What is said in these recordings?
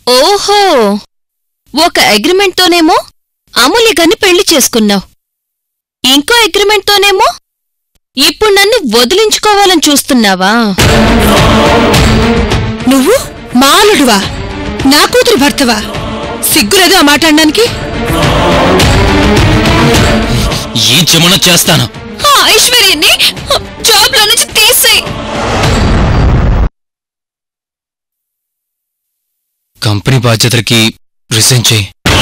ఓహో ఒక అగ్రిమెంట్తోనేమో అమూల్య గారిని పెళ్లి చేసుకున్నావు ఇంకో అగ్రిమెంట్తోనేమో ఇప్పుడు నన్ను వదిలించుకోవాలని చూస్తున్నావా నువ్వు మాలుడువా నా కూతురు భర్తవా సిగ్గులేదు ఆ మాట అనడానికి ఈ చెమన చేస్తాను ఆ ఐశ్వర్యని జాబ్ లో నుంచి తీసేయ్ కంపెనీ బాధ్యతలకి రిజైన్ చేయి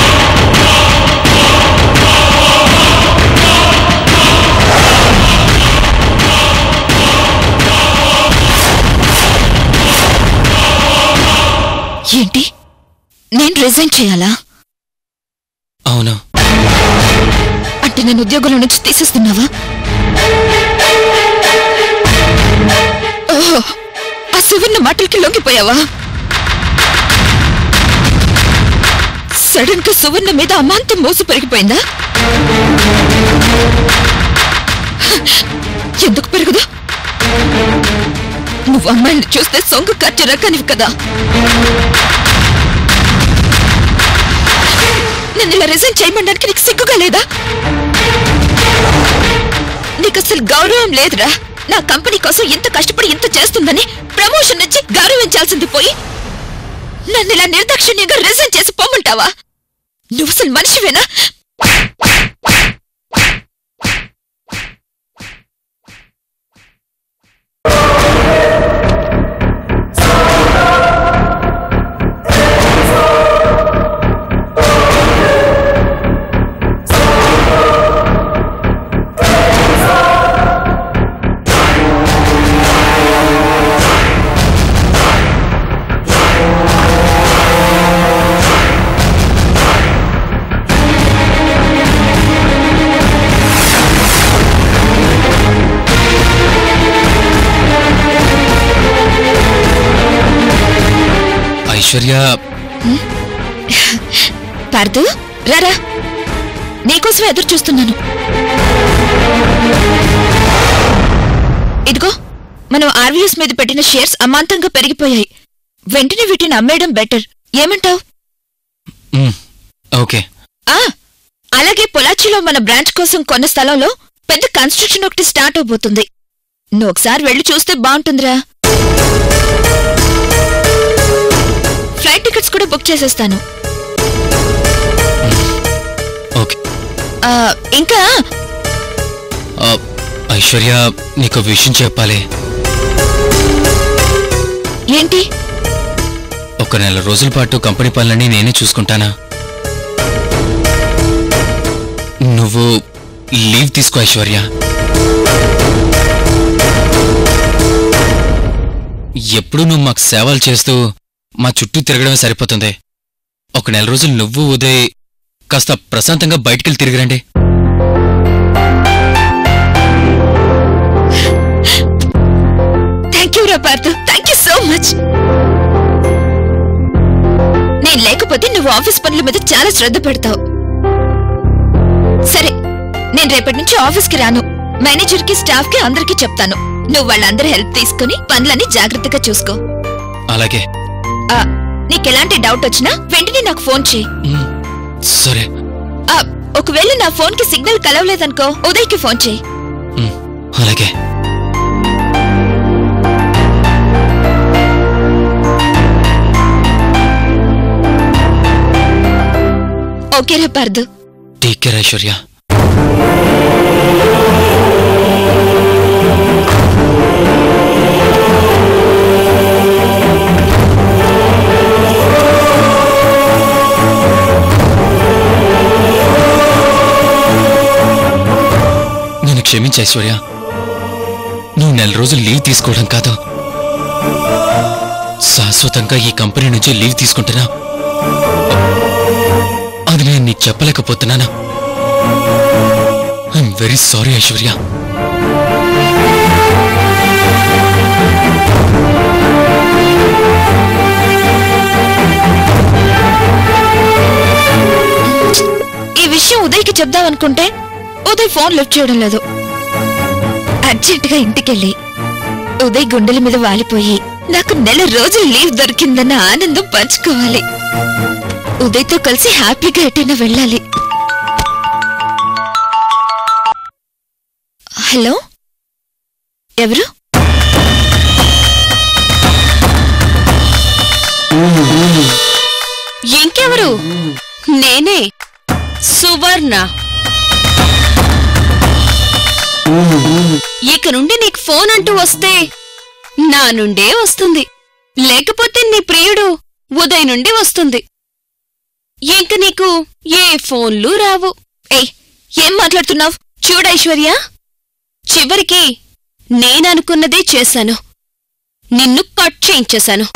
ఏంటి నేను రిజైన్ చేయాలా అవును అంటే నేను ఉద్యోగంలో నుంచి తీసేస్తున్నావా ఓహో ఆ సువర్ణ మాటలకి లొంగిపోయావా సడన్ గా సువర్ణ మీద అమాంతం మోసు పెరిగిపోయిందా ఎందుకు పెరగదు నువ్వు అమ్మాయిని చూస్తే సొంగ కట్టే రకానివి కదా నన్ను ఇలా రిజైన్ చేయమనడానికి నీకు సిగ్గుగా లేదా నీకు అసలు గౌరవం లేదురా నా కంపెనీ కోసం ఇంత కష్టపడి ఇంత చేస్తుందని ప్రమోషన్ నుంచి గౌరవించాల్సింది పోయి నన్ను ఇలా నిర్దాక్షిణ్యంగా రిజైన్ చేసి పొమ్మంటావా నువ్వు అసలు మనిషివేనా ఐశ్వర్య పార్థు రారా నీకోసం ఎదురు చూస్తున్నాను ఇదిగో మనం ఆర్వీఎస్ మీద పెట్టిన షేర్స్ అమాంతంగా పెరిగిపోయాయి వెంటనే వీటిని అమ్మేయడం బెటర్ ఏమంటావ్ మ్, ఓకే ఆ అలాగే పొలాచిలో మన బ్రాంచ్ కోసం కొన్న స్థలంలో పెద్ద కన్స్ట్రక్షన్ ఒకటి స్టార్ట్ అవబోతుంది నువ్వు ఒకసారి వెళ్ళి చూస్తే బాగుంటుందిరా ఫ్లైట్ టికెట్స్ కూడా బుక్ చేసేస్తాను ఓకే ఆ, ఇంకా ఆ, ఐశ్వర్య నీకు విషయం చెప్పాలి ఏంటి ఒక నెల రోజుల పాటు కంపెనీ పనులన్నీ నేనే చూసుకుంటానా నువ్వు లీవ్ తీసుకో ఐశ్వర్య ఎప్పుడు నువ్వు మాకు సేవలు చేస్తూ మా చుట్టూ తిరగడమే సరిపోతుంది ఒక నెల రోజులు నువ్వు ఉదయ్ కాస్త ప్రశాంతంగా బయటికెళ్ళి తిరిగిరండి థ్యాంక్ యూ రా Parthu thank you so much నేను లేకపోతే నువ్వు ఆఫీస్ పనుల మీద చాలా శ్రద్ధ పెడతావు సరే నేను రేపటి నుంచి ఆఫీస్కి రాను మేనేజర్ కి స్టాఫ్ కి అందరికీ చెప్తాను నువ్వు వాళ్ళందరి హెల్ప్ తీసుకుని పనులన్నీ జాగ్రత్తగా చూసుకో అలాగే ఆ, నీకెలాంటి డౌట్ వచ్చినా వెంటనే నాకు ఫోన్ చేయి మ్, సరే ఆ, ఒకవేళ నా ఫోన్ కి సిగ్నల్ కలవలేదనుకో ఉదయ్కి ఫోన్ చేయి మ్, అలాగే ఓకేరా పార్థు టేక్ కేర్ ఐశ్వర్య నేను క్షమించు ఐశ్వర్య నువ్వు నెల రోజులు లీవ్ తీసుకోవడం కాదు శాశ్వతంగా ఈ కంపెనీ నుంచి లీవ్ తీసుకుంటున్నా అది నేను నీకు చెప్పలేకపోతున్నానా ఐఎమ్ వెరీ సారీ ఐశ్వర్య ఈ విషయం ఉదయ్కి చెప్దామనుకుంటే ఉదయ్ ఫోన్ లిఫ్ట్ చేయడం లేదు అర్జెంటుగా ఇంటికెళ్ళి ఉదయ్ గుండెల మీద వాలిపోయి నాకు నెల రోజులు లీవ్ దొరికిందన్న ఆనందం పంచుకోవాలి ఉదయ్తో కలిసి హ్యాపీగా ఎటైనా వెళ్ళాలి హలో ఎవరు ఇంకెవరు నేనే సువర్ణ ఇక నుండి నీకు ఫోన్ అంటూ వస్తే నా నుండే వస్తుంది లేకపోతే నీ ప్రియుడు ఉదయ్ నుండి వస్తుంది ఇంక నీకు ఏ ఫోన్లు రావు ఏయ్ ఏం మాట్లాడుతున్నావు చూడు ఐశ్వర్య చివరికి నేననుకున్నదే చేశాను నిన్ను కట్ చేయించేశాను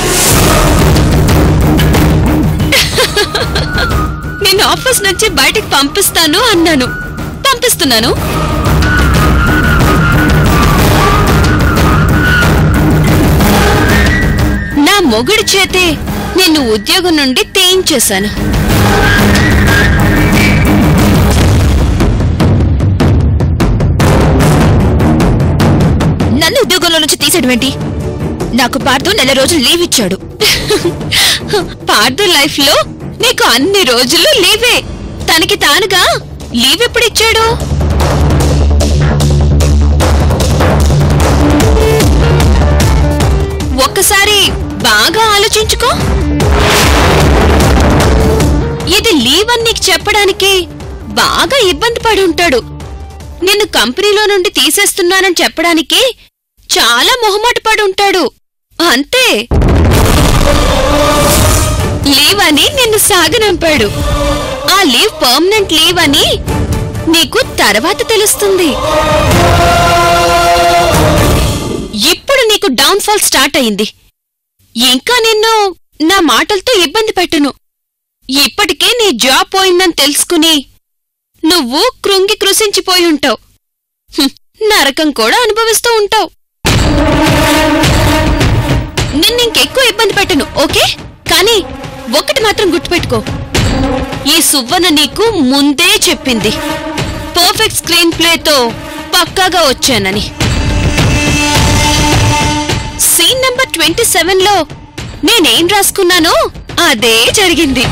నిన్ను ఆఫీస్ నుంచి బయటికి పంపిస్తాను అన్నాను పంపిస్తున్నాను నా మొగుడి చేతే నిన్ను ఉద్యోగం నుండి తేయించేశాను నన్ను ఉద్యోగంలో నుంచి తీసేయడం ఏంటి నాకు పార్థు నెల రోజులు లీవ్ ఇచ్చాడు పార్థు లైఫ్ లో నీకు అన్ని రోజులు లీవే తనకి తానుగా లీవ్ ఎప్పుడిచ్చాడు ఒక్కసారి బాగా ఆలోచించుకో ఇది లీవ్ అని నీకు చెప్పడానికి బాగా ఇబ్బంది పడి ఉంటాడు నిన్ను కంపెనీలో నుండి తీసేస్తున్నానని చెప్పడానికి చాలా మొహమాట పడి ఉంటాడు అంతే లీవ్ అని నిన్ను సాగనంపాడు ఆ లీవ్ పర్మనెంట్ లీవ్ అని నీకు తర్వాత తెలుస్తుంది ఇప్పుడు నీకు డౌన్ ఫాల్ స్టార్ట్ అయింది ఇంకా నిన్ను నా మాటలతో ఇబ్బంది పెట్టను ఇప్పటికే నీ జాబ్ పోయిందని తెలుసుకుని నువ్వు కృంగి కృషించిపోయి ఉంటావు హ్మ్, నరకం కూడా అనుభవిస్తూ ఉంటావు నిన్ను ఇంకెక్కువ ఇబ్బంది పెట్టను ఓకే కానీ ఒకటి మాత్రం గుర్తుపెట్టుకో ఈ సువ్వన నీకు ముందే చెప్పింది పర్ఫెక్ట్ స్క్రీన్ ప్లేతో పక్కాగా వచ్చానని సీన్ నంబర్ ట్వంటీ సెవెన్ లో నేనేం రాసుకున్నానో అదే జరిగింది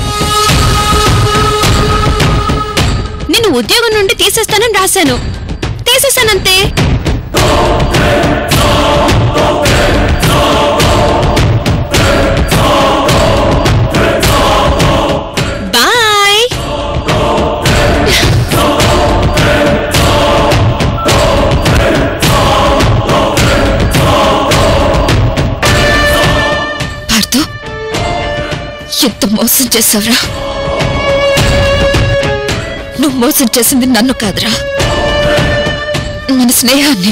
నిన్ను ఉద్యోగం నుండి తీసేస్తానని రాశాను తీసేశానంతే బాయ్ పార్థు ఎంత మోసం చేసావురా నువ్వు మోసం చేసింది నన్ను కాదురా మన స్నేహాన్ని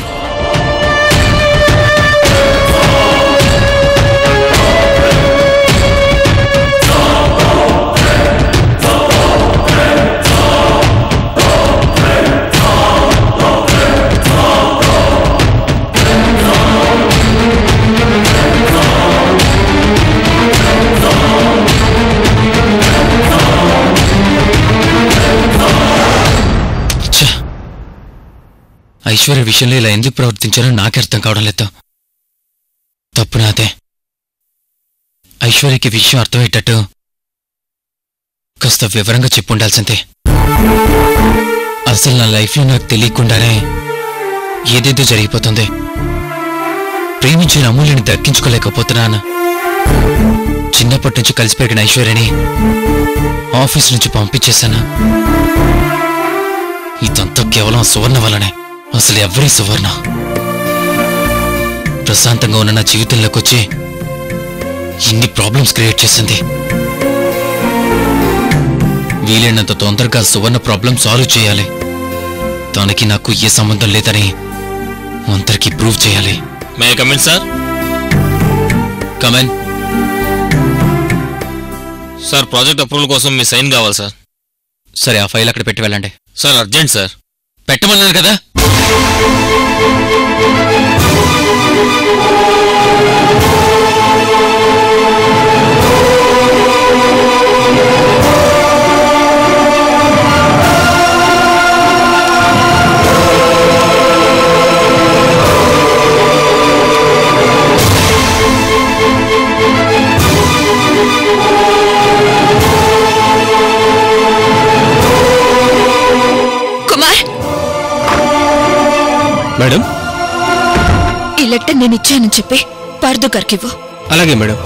ఛ! ఐశ్వర్య విషయంలో ఇలా ఎందుకు ప్రవర్తించారో నాకే అర్థం కావడం లేదు తప్పు నాదే ఐశ్వర్యకి విషయం అర్థమయ్యేటట్టు కాస్త వివరంగా చెప్పుండాల్సిందే అసలు నా లైఫ్లో నాకు తెలియకుండానే ఏదేదో జరిగిపోతుంది ప్రేమించిన అమూల్యని దక్కించుకోలేకపోతున్నాను చిన్నప్పటి నుంచి కలిసి పెరిగిన ఐశ్వర్యని ఆఫీస్ నుంచి పంపించేశాను ఇదంతా కేవలం ఆ సువర్ణ వల్లనే అసలు ఎవరి సువర్ణ ప్రశాంతంగా ఉన్న నా జీవితంలోకి వచ్చి ఇన్ని ప్రాబ్లమ్స్ క్రియేట్ చేసింది వీలైనంత తొందరగా సువర్ణ ప్రాబ్లం సాల్వ్ చేయాలి దానికి నాకు ఏ సంబంధం లేదని అందరికీ ప్రూవ్ చేయాలి may come in sir come in sir project approval కోసం మీ సైన్ కావాలి సార్ సరే ఆ ఫైల్ అక్కడ పెట్టి వెళ్ళండి సార్ అర్జెంట్ సార్ పెట్టమన్నారు కదా మేడం ఈ లెటర్ నేను ఇచ్చానని చెప్పి పార్దు గారికివ్వు అలాగే మేడం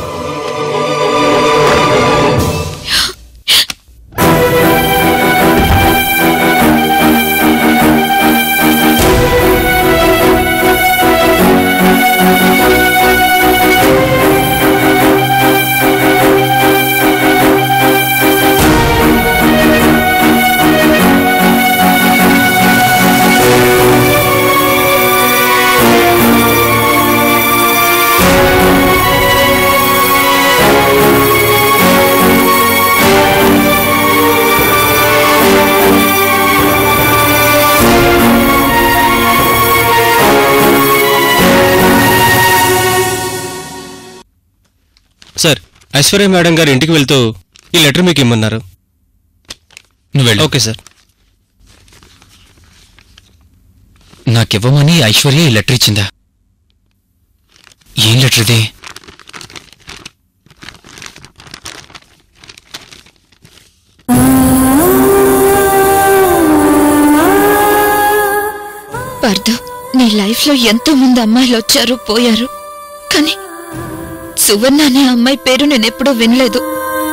సార్ ఐశ్వర్య మేడం గారి ఇంటికి వెళ్తూ ఈ లెటర్ మీకు ఇమ్మన్నారు నువ్వు వెళ్ళు ఓకే సార్ నాకివ్వమని ఐశ్వర్య ఈ లెటర్ ఇచ్చిందా ఏం లెటర్ ఇది పార్దు నీ లైఫ్ లో ఎంతో మంది అమ్మాయిలు వచ్చారు పోయారు కానీ సువర్ణ అనే అమ్మాయి పేరు నేనెప్పుడూ వినలేదు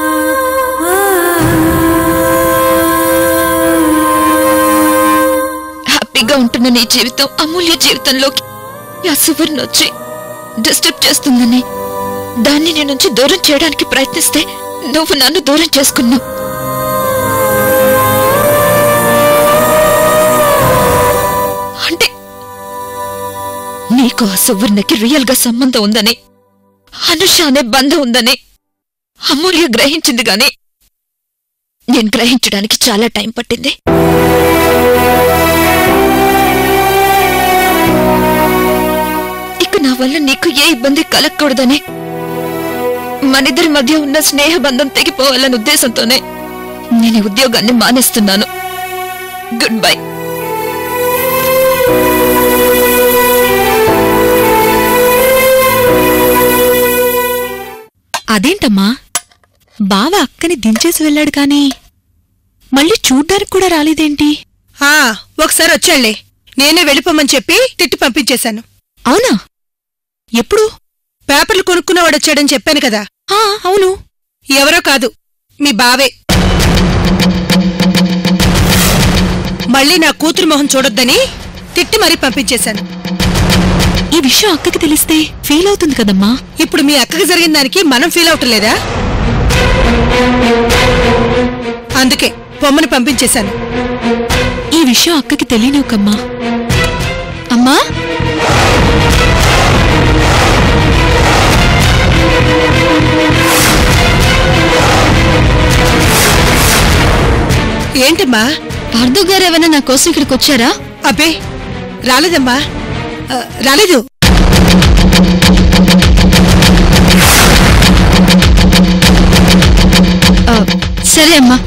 హ్యాపీగా ఉంటున్న నీ జీవితం అమూల్య జీవితంలోకి ఆ సువర్ణ వచ్చి డిస్టర్బ్ చేస్తుందని దాన్ని నీ నుంచి దూరం చేయడానికి ప్రయత్నిస్తే నువ్వు నన్ను దూరం చేసుకున్నావు అంటే నీకు ఆ సువర్ణకి రియల్ గా సంబంధం ఉందని అనుష అనే బంధం ఉందని అమూల్య గ్రహించింది గాని నేను గ్రహించడానికి చాలా టైం పట్టింది ఇక నా వల్ల నీకు ఏ ఇబ్బంది కలగకూడదని మనిద్దరి మధ్య ఉన్న స్నేహ బంధం తెగిపోవాలన్న ఉద్దేశంతోనే నేను ఈ ఉద్యోగాన్ని మానేస్తున్నాను గుడ్ బై అదేంటమ్మా బావ అక్కని దించేసి వెళ్ళాడు కాని మళ్ళీ చూడ్డానికి కూడా రాలేదేంటి ఆ ఒకసారి వచ్చాళ్లే నేనే వెళ్ళిపోమని చెప్పి తిట్టి పంపించేశాను అవునా ఎప్పుడు పేపర్లు కొనుక్కున్నవాడు వచ్చాడని చెప్పాను కదా ఆ, అవును ఎవరో కాదు మీ బావే మళ్ళీ నా కూతురు మొహం చూడొద్దని తిట్టి మరీ పంపించేశాను ఈ విషయం అక్కకి తెలిస్తే ఫీల్ అవుతుంది కదమ్మా ఇప్పుడు మీ అక్కకి జరిగిన దానికి మనం ఫీల్ అవటం లేదా అందుకే బొమ్మని పంపించేశాను ఈ విషయం అక్కకి తెలియనివ్వకమ్మా అమ్మా ఏంటమ్మా పార్థు గారు ఏమైనా నా కోసం ఇక్కడికి వచ్చారా అబ్బే రాలేదమ్మా ఆ, రాలేదు ఆ, సరే అమ్మా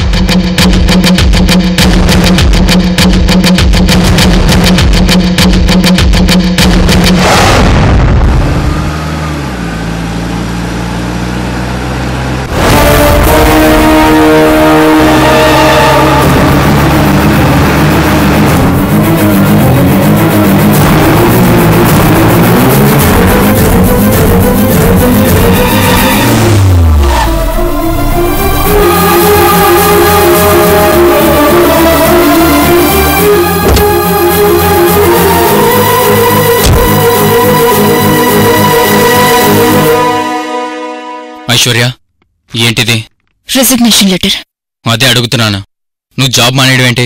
ఐశ్వర్య ఏంటిది రెసిగ్నేషన్ లెటర్ అదే అడుగుతున్నాను నువ్వు జాబ్ మానేయడం ఏంటి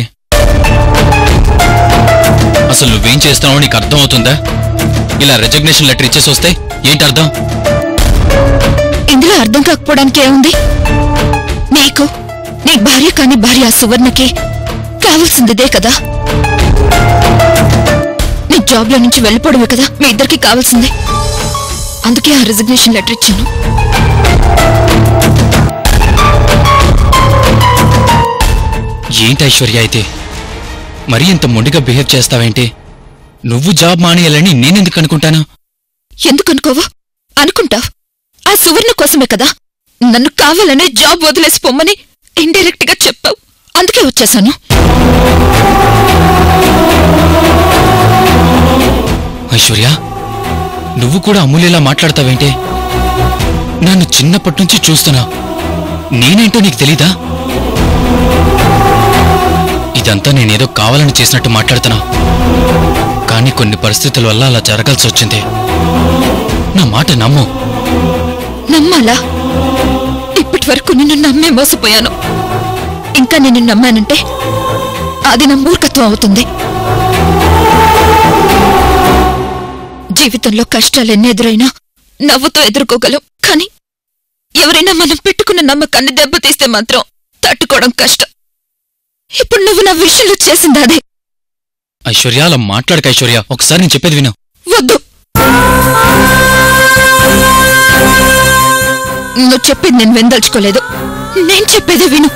అసలు నువ్వేం చేస్తున్నావో నీకు అర్థం అవుతుందా ఇలా రెజిగ్నేషన్ లెటర్ ఇచ్చేసి వస్తే ఏంటి అర్థం ఇందులో అర్థం కాకపోవడానికి ఏముంది నీకు నీ భార్య కాని భార్య ఆ సువర్ణకి కావాల్సిందిదే కదా నీ జాబ్లో నుంచి వెళ్ళిపోవడమే కదా మీ ఇద్దరికి కావాల్సింది అందుకే ఆ రిజిగ్నేషన్ లెటర్ ఇచ్చాను ఏంటి ఐశ్వర్య అయితే మరీ ఇంత మొండిగా బిహేవ్ చేస్తావేంటి నువ్వు జాబ్ మానేయాలని నేనెందుకు అనుకుంటాను ఎందుకు అనుకోవు అనుకుంటావ్ ఆ సువర్ణ కోసమే కదా నన్ను కావాలనే జాబ్ వదిలేసి పొమ్మని ఇండైరెక్ట్ గా చెప్పావు అందుకే వచ్చేసాను ఐశ్వర్య నువ్వు కూడా అమూల్యలా మాట్లాడతావేంటే నన్ను చిన్నప్పటి నుంచి చూస్తున్నా నేనేంటో నీకు తెలీదా ఇదంతా నేనేదో కావాలని చేసినట్టు మాట్లాడుతున్నా కానీ కొన్ని పరిస్థితుల వల్ల అలా జరగాల్సి వచ్చింది నా మాట నమ్ము నమ్మాలా ఇప్పటి వరకు నిన్ను నమ్మే మోసపోయాను ఇంకా నిన్ను నమ్మానంటే అది నా మూర్ఖత్వం అవుతుంది జీవితంలో కష్టాలు ఎన్ని ఎదురైనా నవ్వుతో ఎదుర్కోగలం కానీ ఎవరైనా మనం పెట్టుకున్న నమ్మకాన్ని దెబ్బతీస్తే మాత్రం తట్టుకోవడం కష్టం ఇప్పుడు నువ్వు నా విషయంలో చేసింది అదే ఐశ్వర్య అలా మాట్లాడక ఐశ్వర్య ఒకసారి నేను చెప్పేది విను వద్దు నువ్వు చెప్పేది నేను విందల్చుకోలేదు నేను చెప్పేది విను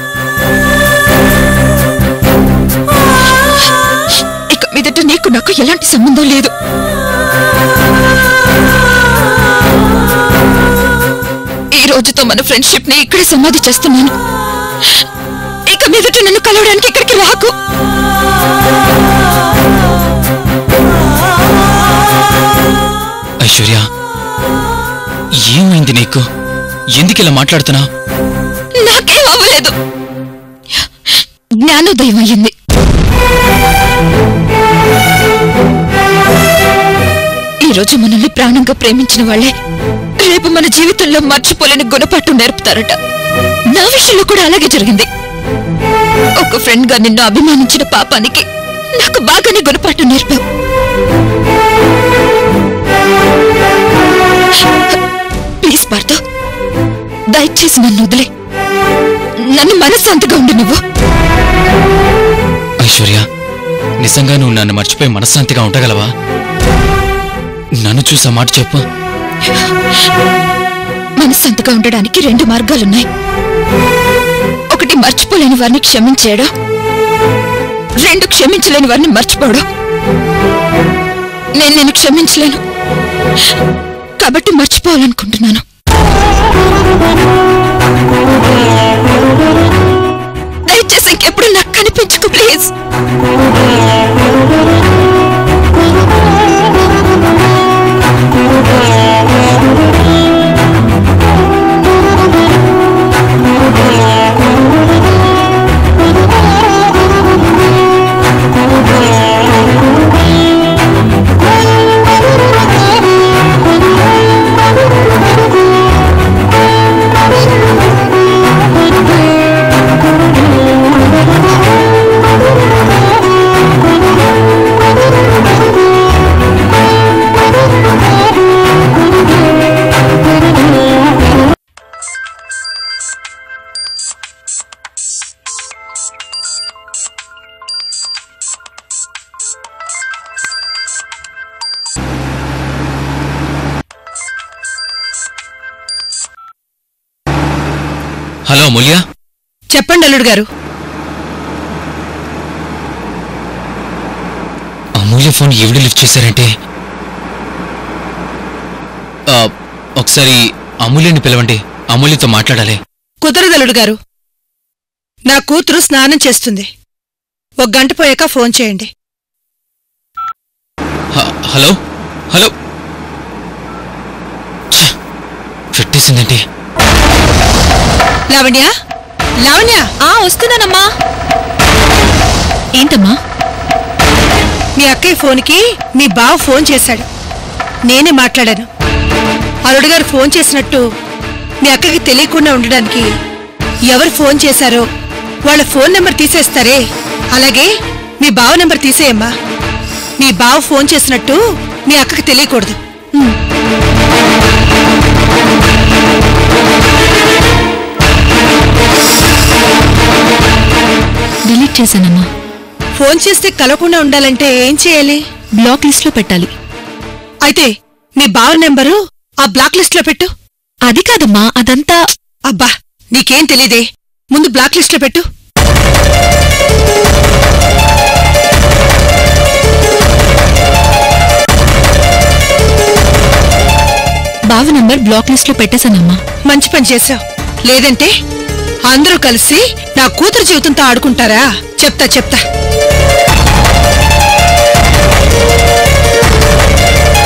ఇక మీదట నీకు నాకు ఎలాంటి సంబంధం లేదు ఈ రోజుతో మన ఫ్రెండ్షిప్ ని ఇక్కడే సమాధి చేస్తున్నాను ఇక మీదట నన్ను కలవడానికి ఇక్కడికి రాకు ఐశ్వర్య ఏమైంది నీకు ఎందుకు ఇలా మాట్లాడుతున్నా నాకేం అవ్వలేదు జ్ఞానోదయం అయ్యింది ఈ రోజు మనల్ని ప్రాణంగా ప్రేమించిన వాళ్ళే రేపు మన జీవితంలో మర్చిపోలేని గుణపాఠం నేర్పుతారట నా విషయంలో కూడా అలాగే జరిగింది ఒక ఫ్రెండ్ గా నిన్ను అభిమానించిన పాపానికి నాకు బాగానే గుణపాఠం నేర్పావు ప్లీజ్ పార్థో దయచేసి నన్ను వదిలే నన్ను మనశ్శాంతిగా ఉండు నువ్వు ఐశ్వర్య నిజంగా నువ్వు నన్ను మర్చిపోయి మనశ్శాంతిగా ఉండగలవా నన్ను చూసా మాట చెప్పు మనశ్శాంతిగా ఉండడానికి రెండు మార్గాలున్నాయి ఒకటి మర్చిపోలేని వారిని క్షమించేయడం రెండు క్షమించలేని వారిని మర్చిపోవడం నేను నేను క్షమించలేను కాబట్టి మర్చిపోవాలనుకుంటున్నాను దయచేసి ఇంకెప్పుడు నాకు కనిపించుకో ప్లీజ్ హలో అమూల్య చెప్పండి అల్లుడు గారు అమూల్య ఫోన్ ఈవిడ లిఫ్ట్ చేశారంటే ఆ, ఒకసారి అమూల్యని పిలవండి అమూల్యతో మాట్లాడాలి కుదరదు అల్లుడు గారు నా కూతురు స్నానం చేస్తుంది ఒక గంట పోయాక ఫోన్ చేయండి హ- హలో హలో ఛ! పెట్టేసిందంటే లావణ్య లావణ్య ఆ వస్తున్నానమ్మా ఏంటమ్మా మీ అక్కయ్య ఫోన్కి మీ బావ ఫోన్ చేశాడు నేనే మాట్లాడాను అల్లుడు గారు ఫోన్ చేసినట్టు మీ అక్కకి తెలియకుండా ఉండడానికి ఎవరు ఫోన్ చేశారో వాళ్ళ ఫోన్ నెంబర్ తీసేస్తారే అలాగే మీ బావ నెంబర్ తీసేయమ్మా మీ బావ ఫోన్ చేసినట్టు మీ అక్కకి తెలియకూడదు డిలీట్ చేశానమ్మా ఫోన్ చేస్తే కలవకుండా ఉండాలంటే ఏం చేయాలి బ్లాక్ లిస్ట్ లో పెట్టాలి అయితే మీ బావ నెంబరు ఆ బ్లాక్ లిస్ట్ లో పెట్టు అది కాదమ్మా అదంతా అబ్బా నీకేం తెలీదే ముందు బ్లాక్ లిస్ట్ లో పెట్టు బావ నంబర్ బ్లాక్ లిస్ట్ లో పెట్టేశానమ్మా మంచి పని చేశావు లేదంటే అందరూ కలిసి నా కూతురు జీవితంతో ఆడుకుంటారా చెప్తా చెప్తా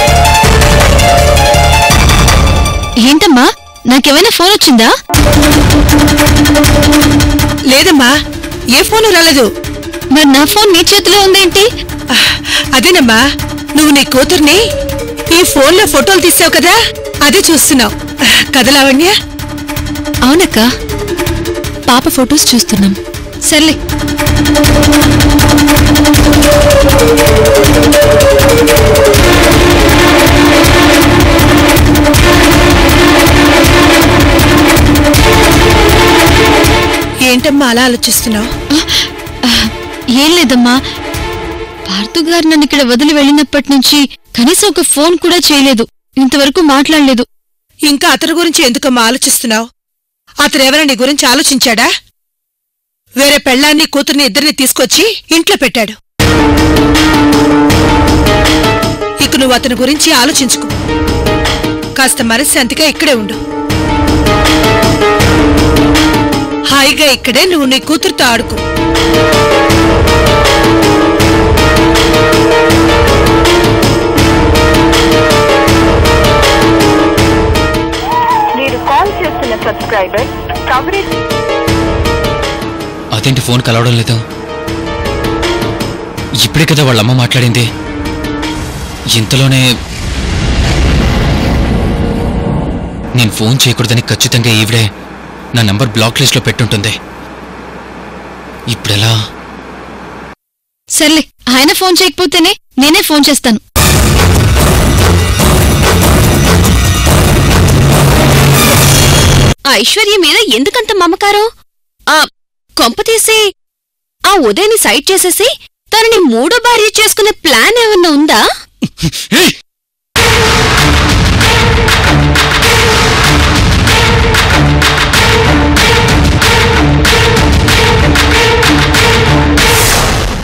నాకేమైనా ఫోన్ వచ్చిందా లేదమ్మా ఏ ఫోను రాలేదు మరి నా ఫోన్ నీ చేతిలో ఉందేంటి ఆ, అదేనమ్మా నువ్వు నీ కూతుర్ని ఈ ఫోన్లో ఫోటోలు తీసావు కదా అదే చూస్తున్నావు ఆ, కదా లావణ్య అవునక్క పాప ఫొటోస్ చూస్తున్నాం సర్లే ఏంటమ్మా అలా ఆలోచిస్తున్నావు ఏం లేదమ్మా పార్థు గారు నన్ను ఇక్కడ వదిలి వెళ్ళినప్పటి నుంచి కనీసం ఒక ఫోన్ కూడా చేయలేదు ఇంతవరకు మాట్లాడలేదు ఇంకా అతని గురించి ఎందుకమ్మా ఆలోచిస్తున్నావు అతను ఎవరైనా నీ గురించి ఆలోచించాడా వేరే పెళ్ళాన్ని కూతుర్ని ఇద్దరిని తీసుకొచ్చి ఇంట్లో పెట్టాడు ఇక నువ్వు అతని గురించి ఆలోచించుకో కాస్త మనశ్శాంతిగా ఇక్కడే ఉండు హాయిగా ఇక్కడే నువ్వు నీ కూతురుతో ఆడుకో మీరు కాల్ చేస్తున్న సబ్స్క్రైబర్ కవరేజ్ అదేంటి ఫోన్ కలవడం లేదు ఇప్పుడే కదా వాళ్ళమ్మ మాట్లాడింది ఇంతలోనే నేను ఫోన్ చేయకూడదని ఖచ్చితంగా ఈవిడే నా నంబర్ బ్లాక్ లిస్ట్లో పెట్టుంటుంది ఇప్పుడెలా సర్లే ఆయన ఫోన్ చేయకపోతేనే నేనే ఫోన్ చేస్తాను ఆ ఐశ్వర్య మీద ఎందుకంత మమకారం ఆ కొంపతీసి ఆ ఉదయని సైట్ చేసేసి తనని మూడో భార్య చేసుకునే ప్లాన్ ఏమన్నా ఉందా ఏయ్!